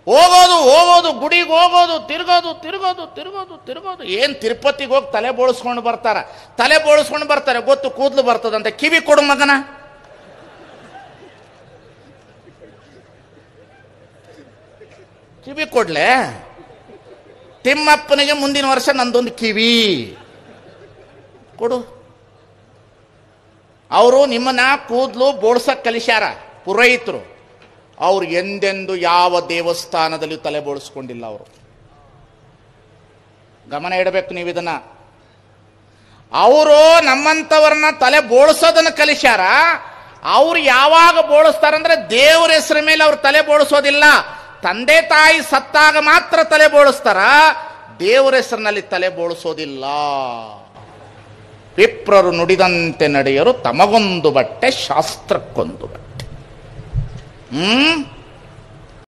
ಹೋಗೋದು ಹೋಗೋದು ಗುಡಿಗೆ ಹೋಗೋದು ತಿರ್ಗೋದು ತಿರ್ಗೋದು ತಿರ್ಗೋದು ತಿರ್ಗೋದು ಏನು ತಿರುಪತಿಗೆ ಹೋಗಿ ತಲೆ ಬೋಳಿಸ್ಕೊಂಡು ಬರ್ತಾರ ತಲೆ ಬೋಳಿಸ್ಕೊಂಡು ಬರ್ತಾರೆ ಗೊತ್ತು ಕೂದಲು ಬರ್ತದಂತೆ ಕಿವಿ ಕೊಡು ಮಗನ ಕಿವಿ ಕೊಡ್ಲೆ ತಿಮ್ಮಪ್ಪನಿಗೆ ಮುಂದಿನ ವರ್ಷ ನಂದೊಂದು ಕಿವಿ ಕೊಡು ಅವರು ನಿಮ್ಮನ್ನ ಕೂದಲು ಬೋಳ್ಸಕ್ ಕಲಿಸ್ಯಾರ ಪುರೋಹಿತರು ಅವ್ರು ಎಂದೆಂದು ಯಾವ ದೇವಸ್ಥಾನದಲ್ಲಿ ತಲೆ ಬೋಳಿಸ್ಕೊಂಡಿಲ್ಲ ಅವರು ಗಮನ ಇಡಬೇಕು ನೀವು ಇದನ್ನ ಅವರು ನಮ್ಮಂಥವ್ರನ್ನ ತಲೆ ಬೋಳ್ಸೋದನ್ನ ಕಲಿಸ್ಯಾರ ಅವ್ರು ಯಾವಾಗ ಬೋಳಿಸ್ತಾರಂದ್ರೆ ದೇವರ ಹೆಸರ ಮೇಲೆ ಅವ್ರು ತಲೆ ಬೋಳಿಸೋದಿಲ್ಲ ತಂದೆ ತಾಯಿ ಸತ್ತಾಗ ಮಾತ್ರ ತಲೆ ಬೋಳಿಸ್ತಾರ ದೇವರ ಹೆಸರಿನಲ್ಲಿ ತಲೆ ಬೋಳಿಸೋದಿಲ್ಲ ವಿಪ್ರರು ನುಡಿದಂತೆ ನಡೆಯರು ತಮಗೊಂದು ಬಟ್ಟೆ ಶಾಸ್ತ್ರಕ್ಕೊಂದು ಬಟ್ಟೆ ಹ್ಮ್